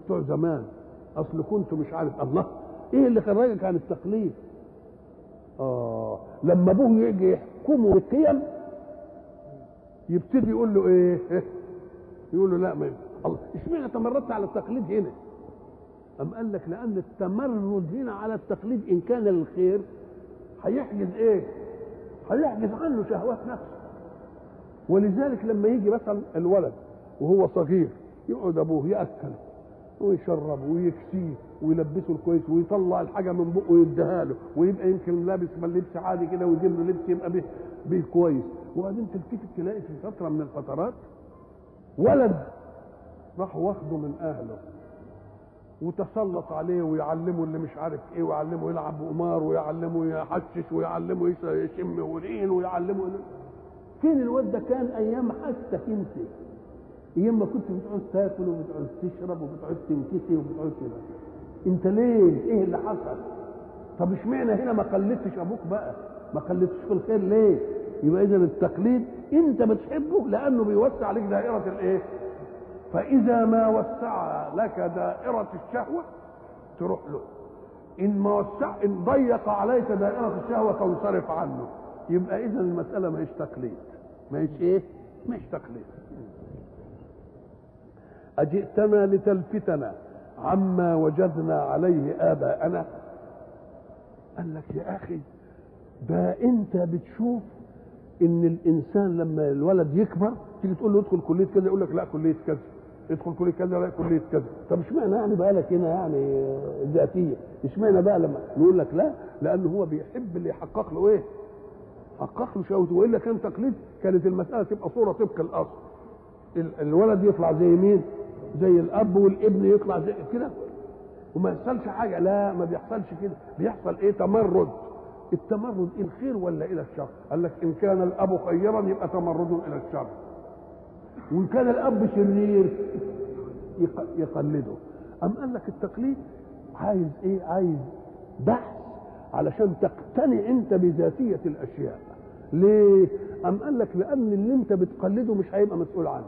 بتوع زمان اصل كنتوا مش عارف الله ايه اللي خرجك عن التقليد اه لما ابوه يجي يحكمه بالقيم يبتدي يقول له ايه يقول له لا ما ينفع. الله اشمعنى تمردت على التقليد هنا أم قال لك لأن التمرد هنا على التقليد إن كان للخير هيحجز إيه؟ هيحجز عنه شهوات نفسه ولذلك لما يجي مثلا الولد وهو صغير يقعد أبوه يأكله ويشربه ويكسيه ويلبسه الكويس ويطلع الحاجه من بقه ويديها له ويبقى يمكن لابس من لبس عادي كده ويجيب له لبس يبقى به, به كويس وبعدين تلتفت تلاقي في فتره من الفترات ولد راح واخده من اهله وتسلط عليه ويعلمه اللي مش عارف ايه ويعلمه يلعب قمار ويعلمه يحشش ويعلمه يس- يشم هورين ويعلمه فين الواد ده كان ايام حاجتك انت ايام ما كنت بتقعد تاكل وبتقعد تشرب وبتقعد تنكسي وبتقعد كده انت ليه ايه اللي حصل طب اشمعنى هنا ما قلدتش ابوك بقى ما قلدتش في الخير ليه يبقى اذا التقليد انت بتحبه لانه بيوسع عليك دائره الايه فاذا ما وسع لك دائره الشهوه تروح له ان ما وسع ان ضيق عليك دائره الشهوه تنصرف عنه يبقى اذا المساله ما هيش تقليد ما هيش ايه ما هيش تقليد أجئتنا لتلفتنا عما وجدنا عليه آباءنا قال لك يا أخي ده أنت بتشوف إن الإنسان لما الولد يكبر تيجي تقول له ادخل كلية كذا يقول لك لا كلية كذا ادخل كلية كذا لا كلية كذا طب اشمعنى يعني بقى لك هنا يعني ذاتية اشمعنى بقى لما نقول لك لا لأنه هو بيحب اللي يحقق له إيه حقق له شهوته وإلا كان تقليد كانت المسألة تبقى صورة طبق الأصل ال- الولد يطلع زي مين زي الاب والابن يطلع زي كده وما يحصلش حاجه لا ما بيحصلش كده بيحصل ايه تمرد التمرد الخير ولا الى الشر قال لك ان كان الاب خيرا يبقى تمرد الى الشر وان كان الاب شرير يق- يقلده ام قال لك التقليد عايز ايه عايز بحث علشان تقتنع انت بذاتيه الاشياء ليه ام قال لك لان اللي انت بتقلده مش هيبقى مسؤول عنك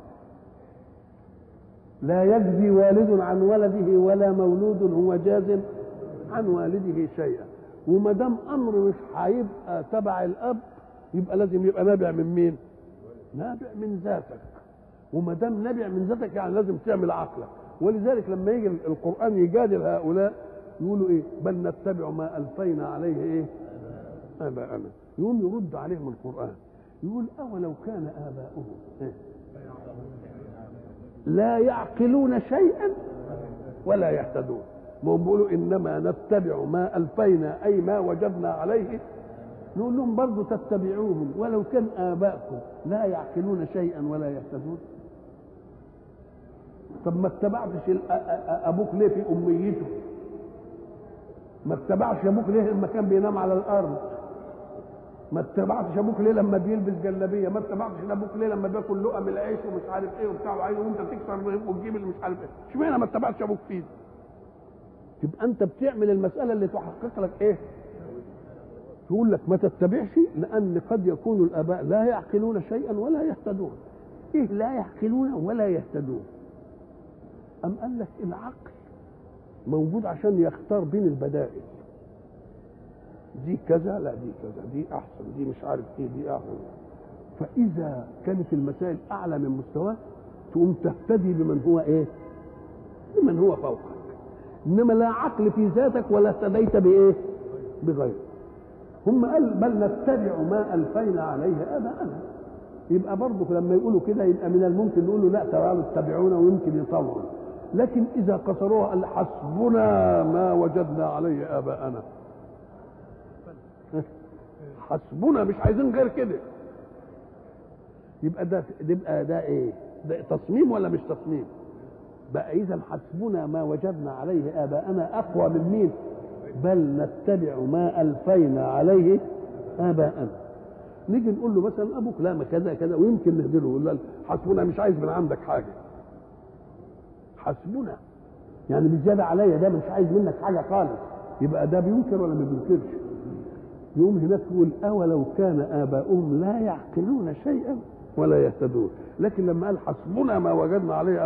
لا يجزي والد عن ولده ولا مولود هو جاز عن والده شيئا وما دام امر مش هيبقى تبع الاب يبقى لازم يبقى نابع من مين؟ نابع من ذاتك وما دام نابع من ذاتك يعني لازم تعمل عقلك ولذلك لما يجي القران يجادل هؤلاء يقولوا ايه؟ بل نتبع ما الفينا عليه ايه؟ اباءنا يقوم يرد عليهم القران يقول اولو كان اباؤهم إيه؟ لا يعقلون شيئا ولا يهتدون ما هم بيقولوا انما نتبع ما الفينا اي ما وجدنا عليه نقول لهم برضه تتبعوهم ولو كان اباؤكم لا يعقلون شيئا ولا يهتدون طب ما اتبعتش ال- أ- أ- ابوك ليه في اميته ما اتبعش ابوك ليه لما كان بينام على الارض ما اتبعتش ابوك ليه لما بيلبس جلابيه ما اتبعتش ابوك ليه لما بياكل لقم العيش ومش عارف ايه وبتاع وعايز وانت تكسر وتجيب اللي مش عارف ايه اشمعنى ما اتبعتش ابوك فيه تبقى انت بتعمل المساله اللي تحقق لك ايه تقول لك ما تتبعش لان قد يكون الاباء لا يعقلون شيئا ولا يهتدون ايه لا يعقلون ولا يهتدون ام قال لك العقل موجود عشان يختار بين البدائل دي كذا لا دي كذا دي احسن دي مش عارف ايه دي احسن فاذا كانت المسائل اعلى من مستواه تقوم تهتدي بمن هو ايه بمن هو فوقك انما لا عقل في ذاتك ولا اهتديت بايه بغيره هم قال بل نتبع ما الفينا عليه اباءنا يبقى برضه لما يقولوا كده يبقى من الممكن نقول له لا تعالوا اتبعونا ويمكن يطوعوا لكن اذا قصروها قال حسبنا ما وجدنا عليه اباءنا حسبنا مش عايزين غير كده يبقى ده يبقى ده ايه ده تصميم ولا مش تصميم بقى اذا حسبنا ما وجدنا عليه اباءنا اقوى من مين بل نتبع ما الفينا عليه اباءنا نيجي نقول له مثلا ابوك لا ما كذا كذا ويمكن نهدله يقول له حسبنا مش عايز من عندك حاجه حسبنا يعني مش زياده عليا ده مش عايز منك حاجه خالص يبقى ده بينكر ولا ما بينكرش يقوم هناك يقول أولو كان آباؤهم لا يعقلون شيئا ولا يهتدون لكن لما قال حسبنا ما وجدنا عليه